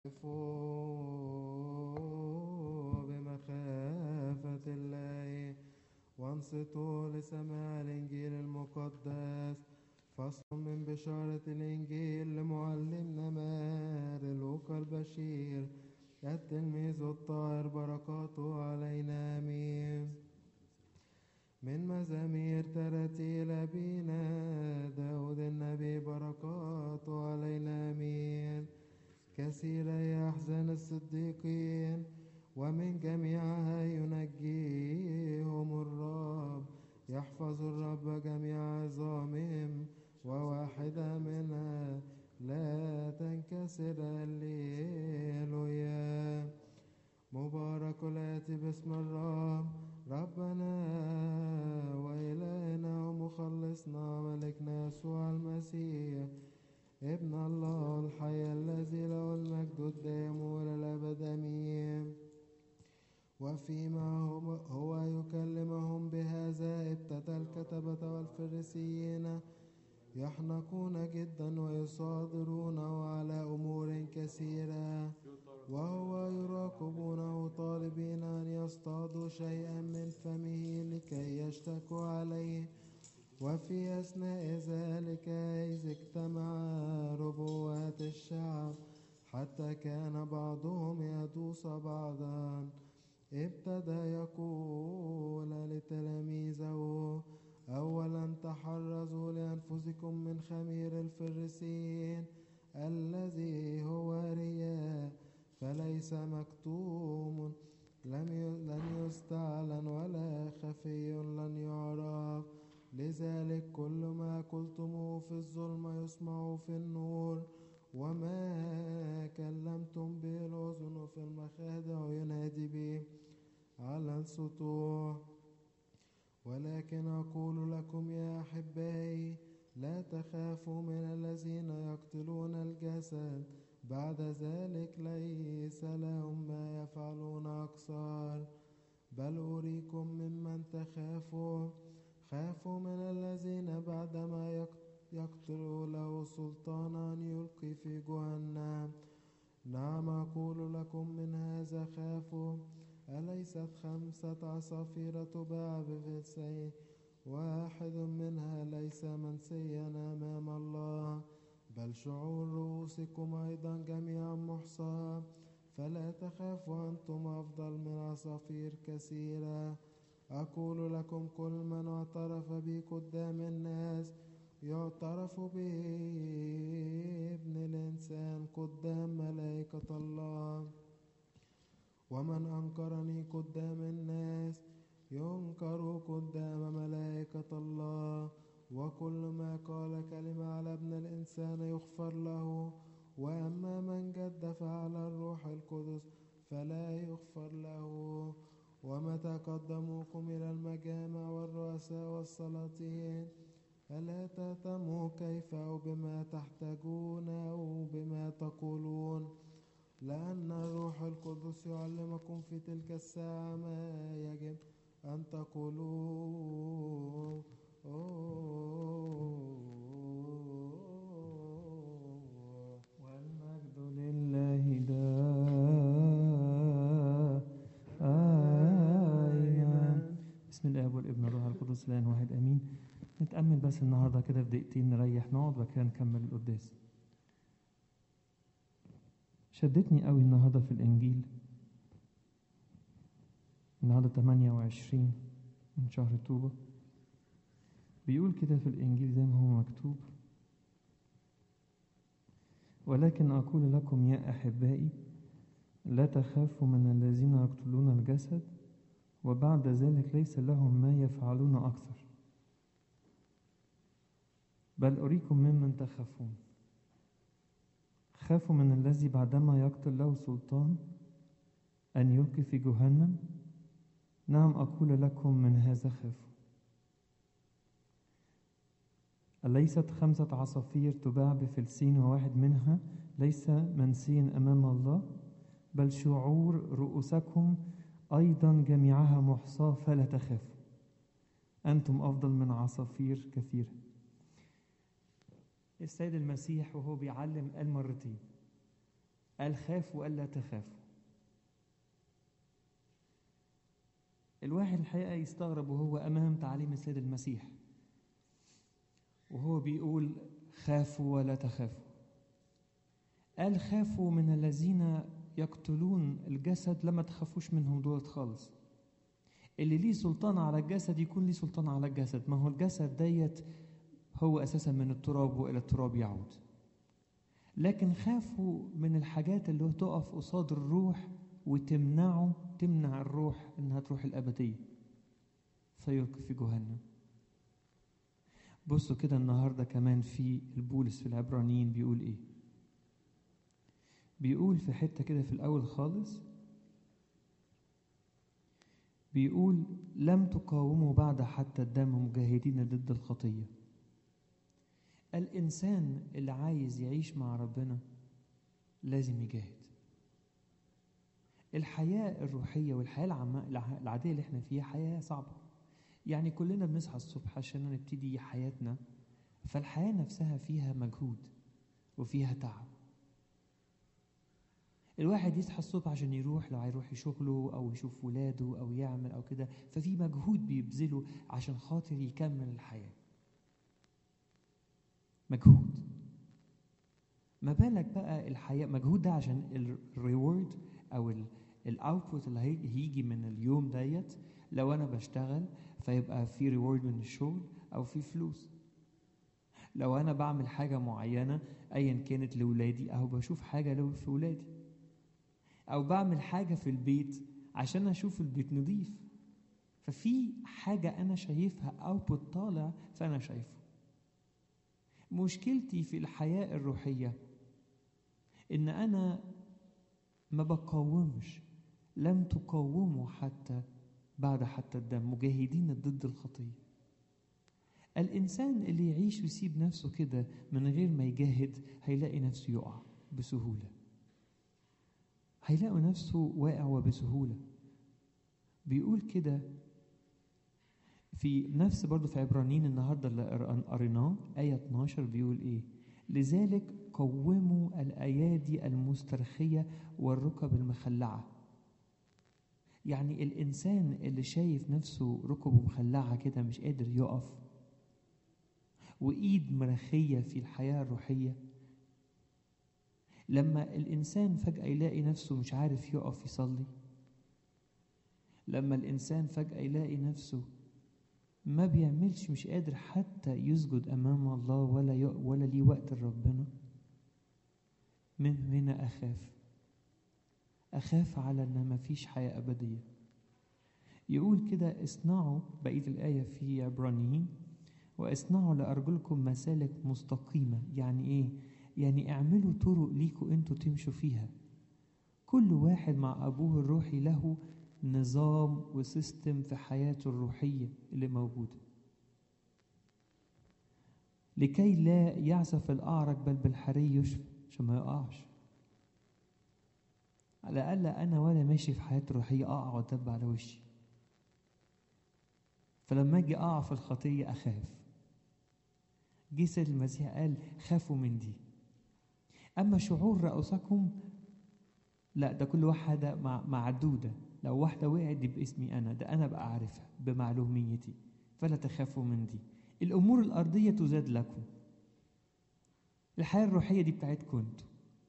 وقفوا بمخافة الله وانصتوا لسماع الإنجيل المقدس فصل من بشارة الإنجيل لمعلمنا مار لوقا البشير التلميذ الطاهر بركاته علينا آمين من مزامير تراتيل أبينا داود النبي بركاته علينا آمين كثيرا يحزن الصديقين ومن جميعها ينجيهم الرب يحفظ الرب جميع عظامهم وواحدة منها لا تنكسر الليلويا مبارك الآتي باسم الرب ربنا وإلهنا ومخلصنا ملكنا يسوع المسيح ابن الله الحي الذي له المجد الدائم إلى الأبد آمين وفيما هو, هو يكلمهم بهذا ابتدى الكتبة والفريسيين يحنقون جدا ويصادرونه على أمور كثيرة وهو يراقبونه طالبين أن يصطادوا شيئا من فمه لكي يشتكوا عليه وفي أثناء ذلك إذ اجتمع ربوات الشعب حتى كان بعضهم يدوس بعضا ابتدى يقول لتلاميذه أولا تحرزوا لأنفسكم من خمير الفريسيين الذي هو رياء فليس مكتوم لم لن يستعلن ولا خفي لن يعرف لذلك كل ما قلتموه في الظلم يسمع في النور وما كلمتم به الأذن في المخادع ينادي به على السطوح ولكن أقول لكم يا أحبائي لا تخافوا من الذين يقتلون الجسد بعد ذلك ليس لهم ما يفعلون أكثر بل أريكم ممن تخافوا خافوا من الذين بعدما يقتلوا له سلطانا يلقي في جهنم نعم أقول لكم من هذا خافوا أليست خمسة عصافير تباع بفلسين واحد منها ليس منسيا أمام الله بل شعور رؤوسكم أيضا جميعا محصى فلا تخافوا أنتم أفضل من عصافير كثيرة أقول لكم كل من اعترف بي قدام الناس يعترف به ابن الإنسان قدام ملائكة الله ومن أنكرني قدام الناس ينكر قدام ملائكة الله وكل ما قال كلمة على ابن الإنسان يغفر له وأما من جدف على الروح القدس فلا يغفر له ومتى قدموكم إلى المجامع والرؤساء والسلاطين فلا تهتموا كيف أو بما تحتاجون أو بما تقولون لأن الروح القدس يعلمكم في تلك الساعة ما يجب أن تقولوا والمجد لله دائما بسم الاب والابن والروح القدس الان واحد امين نتامل بس النهارده كده في دقيقتين نريح نقعد وبعد كده نكمل القداس شدتني قوي النهارده في الانجيل النهارده 28 من شهر طوبة بيقول كده في الانجيل زي ما هو مكتوب ولكن اقول لكم يا احبائي لا تخافوا من الذين يقتلون الجسد وبعد ذلك ليس لهم ما يفعلون أكثر بل أريكم ممن تخافون خافوا من الذي بعدما يقتل له سلطان أن يلقي في جهنم نعم أقول لكم من هذا خافوا أليست خمسة عصافير تباع بفلسين وواحد منها ليس منسيا أمام الله بل شعور رؤوسكم أيضا جميعها محصاة فلا تخافوا أنتم أفضل من عصافير كثيرة السيد المسيح وهو بيعلم قال مرتين قال خافوا ألا تخافوا الواحد الحقيقة يستغرب وهو أمام تعليم السيد المسيح وهو بيقول خافوا ولا تخافوا قال خافوا من الذين يقتلون الجسد لما تخافوش منهم دولت خالص اللي ليه سلطان على الجسد يكون ليه سلطان على الجسد ما هو الجسد ديت هو أساسا من التراب وإلى التراب يعود لكن خافوا من الحاجات اللي تقف قصاد الروح وتمنعه تمنع الروح انها تروح الابديه فيلقي في جهنم بصوا كده النهارده كمان في البولس في العبرانيين بيقول ايه بيقول في حته كده في الاول خالص بيقول لم تقاوموا بعد حتى الدم مجاهدين ضد الخطيه الانسان اللي عايز يعيش مع ربنا لازم يجاهد الحياة الروحية والحياة العامة العادية اللي احنا فيها حياة صعبة يعني كلنا بنصحى الصبح عشان نبتدي حياتنا فالحياة نفسها فيها مجهود وفيها تعب الواحد يصحى الصبح عشان يروح لو هيروح شغله او يشوف ولاده او يعمل او كده ففي مجهود بيبذله عشان خاطر يكمل الحياة مجهود ما بالك بقى الحياة مجهود ده عشان الريورد او الاوتبوت اللي هيجي من اليوم ديت لو انا بشتغل فيبقى في ريورد من الشغل او في فلوس لو انا بعمل حاجه معينه ايا كانت لاولادي او بشوف حاجه لو في ولادي او بعمل حاجه في البيت عشان اشوف البيت نظيف ففي حاجه انا شايفها اوتبوت طالع فانا شايفه مشكلتي في الحياه الروحيه ان انا ما بقاومش لم تقاوموا حتى بعد حتى الدم مجاهدين ضد الخطية الإنسان اللي يعيش ويسيب نفسه كده من غير ما يجاهد هيلاقي نفسه يقع بسهولة هيلاقي نفسه واقع وبسهولة بيقول كده في نفس برضه في عبرانيين النهارده اللي قريناه آية 12 بيقول إيه؟ لذلك قوموا الأيادي المسترخية والركب المخلعة يعني الإنسان اللي شايف نفسه ركبه مخلعة كده مش قادر يقف وإيد مرخية في الحياة الروحية لما الإنسان فجأة يلاقي نفسه مش عارف يقف يصلي لما الإنسان فجأة يلاقي نفسه ما بيعملش مش قادر حتى يسجد أمام الله ولا ولا ليه وقت لربنا من هنا أخاف أخاف على أن ما فيش حياة أبدية يقول كده اصنعوا بقية الآية في عبرانيين واصنعوا لأرجلكم مسالك مستقيمة يعني إيه؟ يعني اعملوا طرق ليكوا انتوا تمشوا فيها كل واحد مع أبوه الروحي له نظام وسيستم في حياته الروحية اللي موجودة لكي لا يعزف الأعرج بل بالحري يشفى عشان ما يقعش على الأقل أنا وأنا ماشي في حياتي الروحية أقع وأدب على وشي فلما أجي أقع في الخطية أخاف جه سيد المسيح قال خافوا من دي أما شعور رؤوسكم لا ده كل واحدة معدودة لو واحدة وقعت دي باسمي أنا ده أنا بقى عارفها بمعلوميتي فلا تخافوا من دي الأمور الأرضية تزاد لكم الحياة الروحية دي بتاعتكم انتوا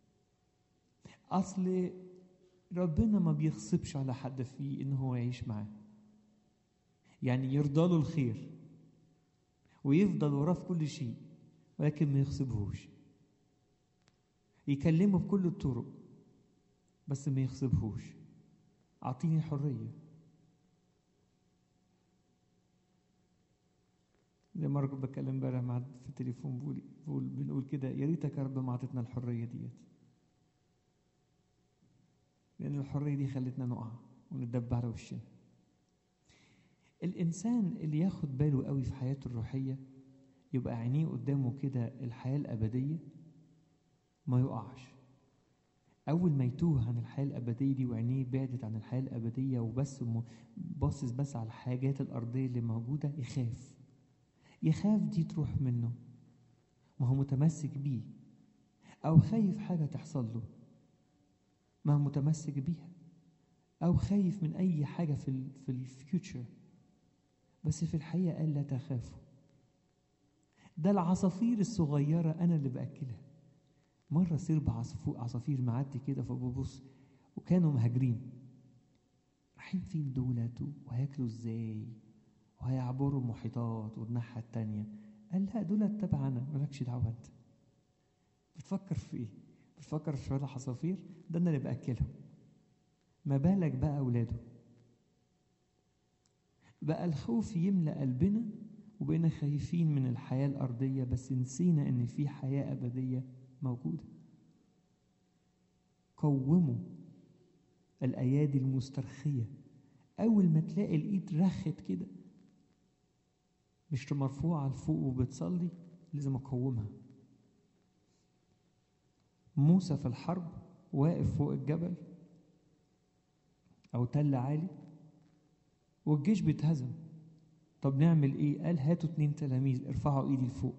أصل ربنا ما بيغصبش على حد فيه إن هو يعيش معاه يعني يرضى له الخير ويفضل وراه في كل شيء ولكن ما يغصبهوش يكلمه بكل الطرق بس ما يغصبهوش أعطيني الحرية زي ما كنت بتكلم امبارح مع في التليفون بقول بقول بنقول كده يا ريتك يا رب ما اعطيتنا الحريه ديت لان الحريه دي خلتنا نقع وندب على وشنا الانسان اللي ياخد باله قوي في حياته الروحيه يبقى عينيه قدامه كده الحياه الابديه ما يقعش اول ما يتوه عن الحياه الابديه دي وعينيه بعدت عن الحياه الابديه وبس باصص بس على الحاجات الارضيه اللي موجوده يخاف يخاف دي تروح منه ما هو متمسك بيه او خايف حاجه تحصل له ما متمسك بيها او خايف من اي حاجه في ال في الفيوتشر بس في الحقيقه قال لا تخافوا ده العصافير الصغيره انا اللي باكلها مره سرب عصفو- عصافير معدي كده فببص وكانوا مهاجرين رايحين فين دولت وهياكلوا ازاي وهيعبروا المحيطات والناحيه التانيه قال لا دولت تبعنا مالكش دعوه انت بتفكر في ايه بتفكر في شويه عصافير ده انا اللي باكلهم ما بالك بقى اولاده بقى الخوف يملا قلبنا وبقينا خايفين من الحياه الارضيه بس نسينا ان في حياه ابديه موجوده قوموا الايادي المسترخيه اول ما تلاقي الايد رخت كده مش مرفوعه لفوق وبتصلي لازم اقومها موسى في الحرب واقف فوق الجبل او تل عالي والجيش بيتهزم طب نعمل ايه قال هاتوا اتنين تلاميذ ارفعوا ايدي لفوق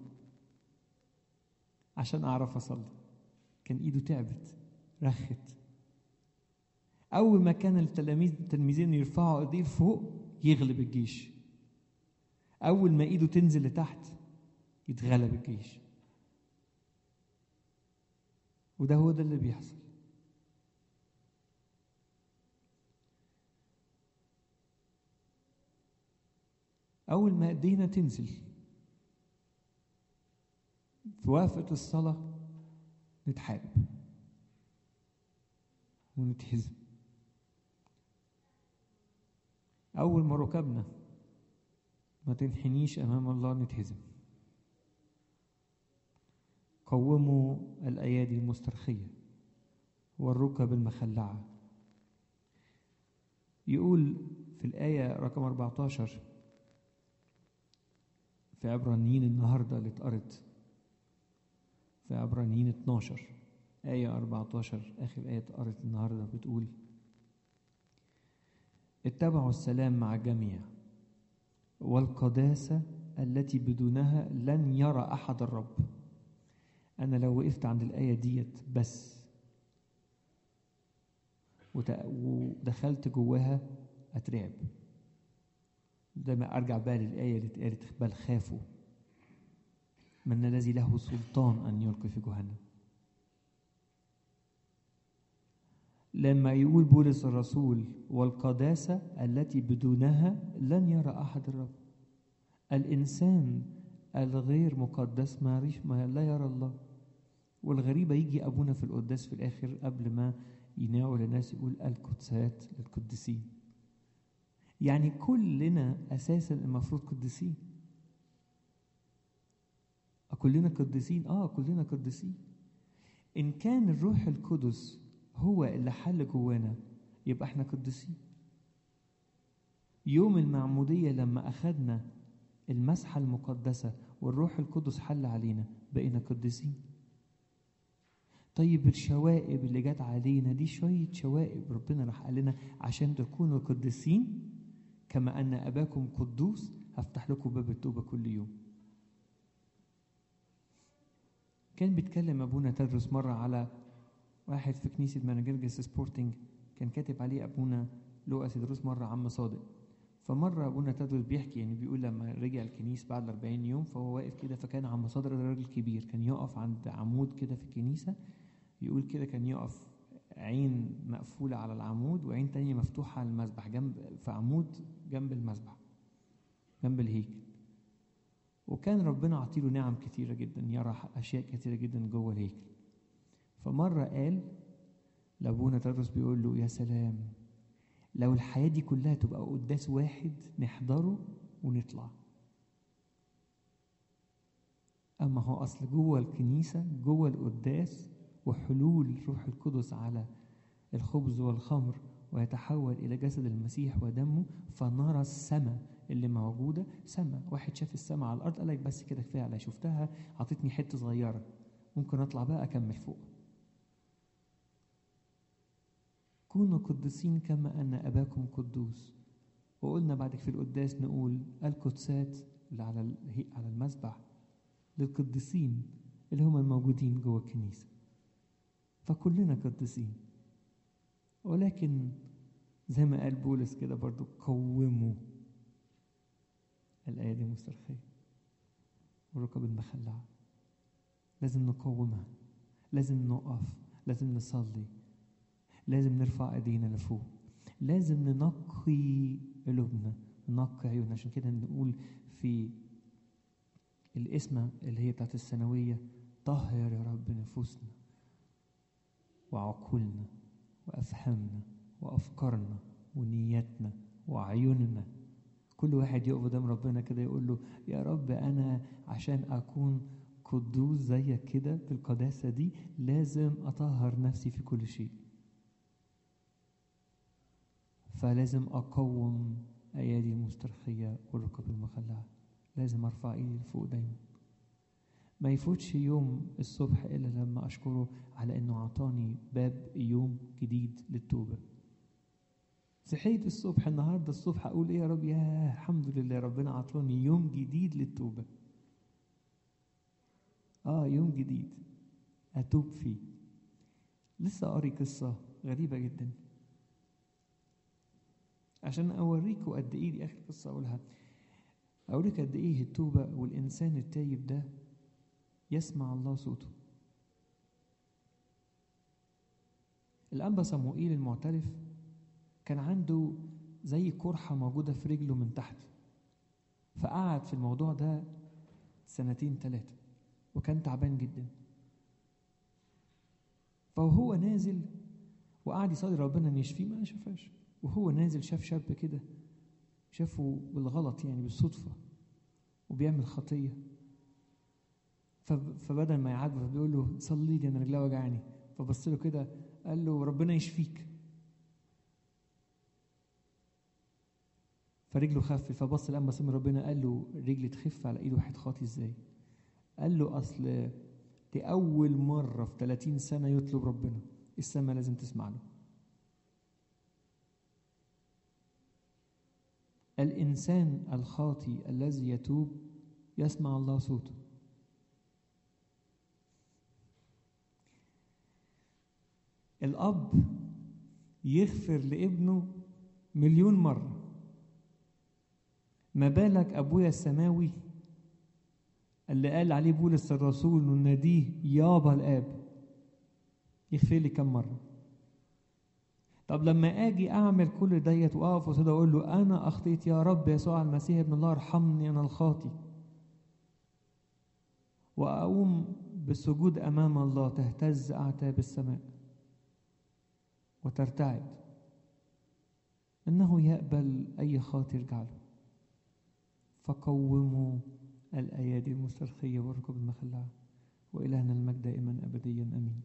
عشان اعرف اصلي كان ايده تعبت رخت اول ما كان التلاميذ التلميذين يرفعوا ايديه لفوق يغلب الجيش اول ما ايده تنزل لتحت يتغلب الجيش وده هو ده اللي بيحصل أول ما إيدينا تنزل في وقفة الصلاة نتحارب ونتهزم أول ما ركبنا ما تنحنيش أمام الله نتهزم قوموا الأيادي المسترخية والركب المخلعة يقول في الآية رقم 14 في عبرانيين النهاردة اللي اتقرت في عبرانيين 12 آية 14 آخر آية اتقرت النهاردة بتقول اتبعوا السلام مع الجميع والقداسة التي بدونها لن يرى أحد الرب أنا لو وقفت عند الآية ديت بس وت- ودخلت جواها أترعب ده ما أرجع بقى للآية اللي اتقالت بل خافوا من الذي له سلطان أن يلقي في جهنم لما يقول بولس الرسول والقداسة التي بدونها لن يرى أحد الرب الإنسان الغير مقدس ما يعرف- ما لا يرى الله والغريبة يجي أبونا في القداس في الآخر قبل ما يناول الناس يقول القدسات للقديسين يعني كلنا أساسا المفروض قديسين كلنا قديسين اه كلنا قديسين ان كان الروح القدس هو اللي حل جوانا يبقى احنا قديسين يوم المعمودية لما أخدنا المسحة المقدسة والروح القدس حل علينا بقينا قديسين طيب الشوائب اللي جت علينا دي شوية شوائب ربنا راح قال لنا عشان تكونوا قديسين كما أن أباكم قدوس هفتح لكم باب التوبة كل يوم كان بيتكلم أبونا تدرس مرة على واحد في كنيسة مناجرجس سبورتنج كان كاتب عليه أبونا لوقا تدرس مرة عم صادق فمرة أبونا تدرس بيحكي يعني بيقول لما رجع الكنيسة بعد 40 يوم فهو واقف كده فكان عم صادق ده راجل كبير كان يقف عند عمود كده في الكنيسة يقول كده كان يقف عين مقفولة على العمود وعين تانية مفتوحة على المسبح جنب في عمود جنب المسبح جنب الهيكل وكان ربنا عطيله نعم كتيرة جدا يرى أشياء كتيرة جدا جوه الهيكل فمرة قال لأبونا تدرس بيقول له يا سلام لو الحياة دي كلها تبقى قداس واحد نحضره ونطلع أما هو أصل جوه الكنيسة جوه القداس وحلول روح القدس على الخبز والخمر ويتحول إلى جسد المسيح ودمه فنرى السماء اللي موجودة سماء واحد شاف السماء على الأرض قال لك بس كده كفاية على شفتها عطتني حتة صغيرة ممكن أطلع بقى أكمل فوق كونوا قدسين كما أن أباكم قدوس وقلنا بعد في القداس نقول القدسات اللي على ال- على المسبح للقديسين اللي هم الموجودين جوه الكنيسة فكلنا قديسين ولكن زي ما قال بولس كده برضو قوموا الآية دي مسترخية والركب المخلعة لازم نقومها لازم نقف لازم نصلي لازم نرفع ايدينا لفوق لازم ننقي قلوبنا ننقي عيوننا عشان كده نقول في الاسم اللي هي بتاعت الثانوية طهر يا رب نفوسنا وعقولنا وأفهامنا وأفكارنا ونياتنا وعيوننا كل واحد يقف قدام ربنا كده يقول له يا رب أنا عشان أكون قدوس زيك كده بالقداسة دي لازم أطهر نفسي في كل شيء فلازم أقوم أيادي المسترخية والركب المخلعة لازم أرفع إيدي لفوق دايما ما يفوتش يوم الصبح إلا لما أشكره على إنه أعطاني باب يوم جديد للتوبة صحيت الصبح النهاردة الصبح أقول إيه يا رب يا الحمد لله ربنا أعطاني يوم جديد للتوبة آه يوم جديد أتوب فيه لسه قاري قصة غريبة جدا عشان أوريكوا قد إيه دي آخر قصة أقولها أوريك قد إيه التوبة والإنسان التايب ده يسمع الله صوته الأنبا صموئيل المعترف كان عنده زي قرحة موجودة في رجله من تحت فقعد في الموضوع ده سنتين ثلاثة وكان تعبان جدا فوهو نازل وقعد يصلي ربنا ان يشفيه ما شافاش وهو نازل شاف شاب كده شافه بالغلط يعني بالصدفة وبيعمل خطية فبدل ما يعاتبه فبيقول له صلي لي انا رجلي وجعاني فبص له كده قال له ربنا يشفيك فرجله خف فبص لما سمع ربنا قال له رجلي تخف على ايد واحد خاطي ازاي قال له اصل دي اول مره في 30 سنه يطلب ربنا السماء لازم تسمع له الانسان الخاطي الذي يتوب يسمع الله صوته الاب يغفر لابنه مليون مره ما بالك ابويا السماوي اللي قال عليه بولس الرسول وناديه يابا الاب يغفر لي كم مره طب لما اجي اعمل كل ديت واقف وصدق اقول له انا اخطيت يا رب يسوع المسيح ابن الله ارحمني انا الخاطي واقوم بالسجود امام الله تهتز اعتاب السماء وترتعد انه يقبل اي خاطي يرجع له فقوموا الأيادي المسترخية والركب المخلعة وإلهنا المجد دائما أبديا أمين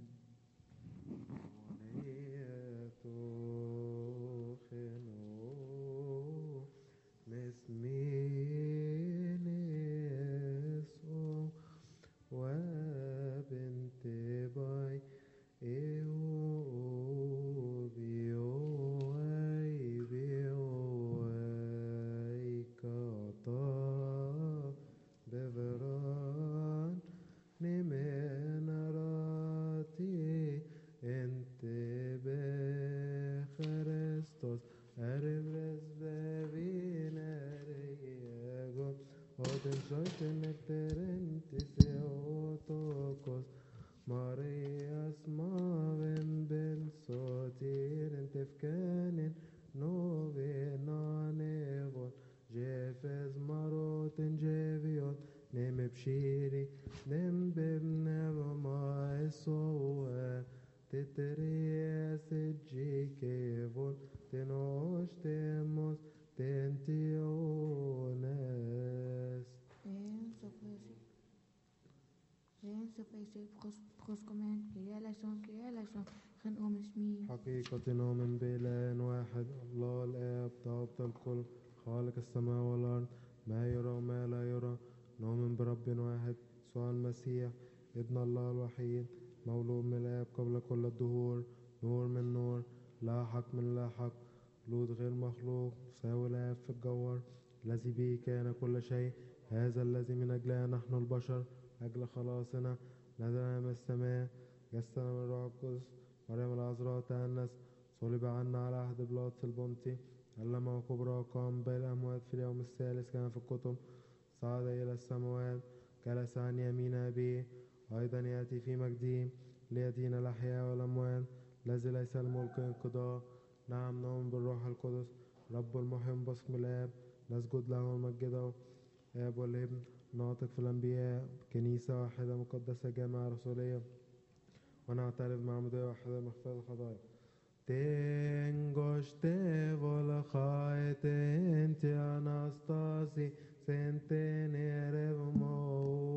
حقيقة نؤمن بإله واحد الله الآب ضابط الكل خالق السماء والأرض ما يرى وما لا يرى نؤمن برب واحد يسوع المسيح ابن الله الوحيد مولود من الآب قبل كل الدهور نور من نور لا حق من لا حق مولود غير مخلوق مساوي الآب في الجوهر الذي به كان كل شيء هذا الذي من أجله نحن البشر أجل خلاصنا نزل من السماء جسنا من الروح القدس مريم العذراء تأنس صلب عنا على عهد بلاطس البنطي علمه كبرى قام بين الأموات في اليوم الثالث كما في الكتب صعد إلى السماوات جلس عن يمين أبيه أيضا يأتي في مجده ليدين الأحياء والأموات الذي ليس الملك انقضاء نعم نؤمن بالروح القدس رب المحيي باسم الآب نسجد له ونمجده آب والابن ناطق في الأنبياء كنيسة واحدة مقدسة جامعة رسولية ونعترف معمودية واحدة مغفرة الخطايا Tengo ste volachai tenti anastasi sentenere mo